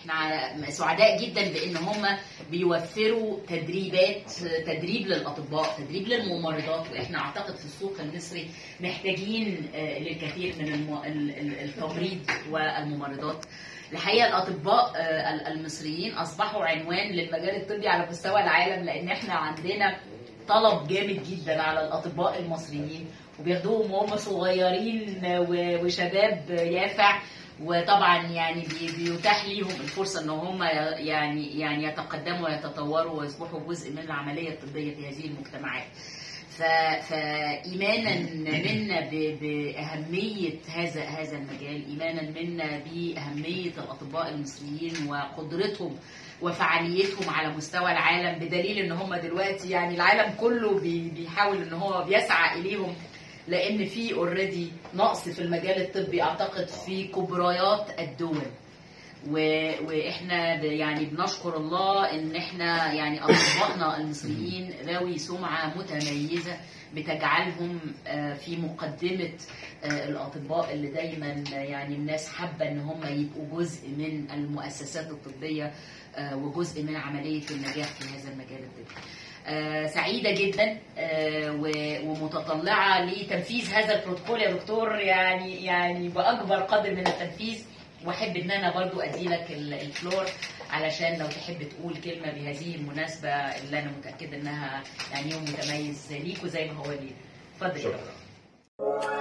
احنا سعداء جدا بان هم بيوفروا تدريبات تدريب للاطباء تدريب للممرضات واحنا اعتقد في السوق المصري محتاجين آه، للكثير من الم- ال- ال- التمريض والممرضات الحقيقه الاطباء آه، المصريين اصبحوا عنوان للمجال الطبي على مستوى العالم لان احنا عندنا طلب جامد جدا على الاطباء المصريين وبياخدوهم وهم صغيرين و- وشباب يافع وطبعا يعني بي- بيتاح ليهم الفرصه ان هم يعني يعني يتقدموا ويتطوروا ويصبحوا جزء من العمليه الطبيه في هذه المجتمعات. ف- فايمانا منا ب- باهميه هذا هذا المجال، ايمانا منا باهميه الاطباء المصريين وقدرتهم وفعاليتهم على مستوى العالم بدليل ان هم دلوقتي يعني العالم كله بي- بيحاول ان هو بيسعى اليهم لان في اوريدي نقص في المجال الطبي اعتقد في كبريات الدول و- واحنا ب- يعني بنشكر الله ان احنا يعني اطبائنا المصريين ذوي سمعه متميزه بتجعلهم آه، في مقدمه آه، الاطباء اللي دايما يعني الناس حابه ان هم يبقوا جزء من المؤسسات الطبيه آه، وجزء من عمليه النجاح في هذا المجال الطبي. آه، سعيده جدا آه، و- ومتطلعه لتنفيذ هذا البروتوكول يا دكتور يعني يعني باكبر قدر من التنفيذ واحب ان انا برضو ادي لك ال- الفلور علشان لو تحب تقول كلمه بهذه المناسبه اللي انا متاكده انها يعني يوم متميز ليك وزي ما هو لينا اتفضل يا دكتور. شكرا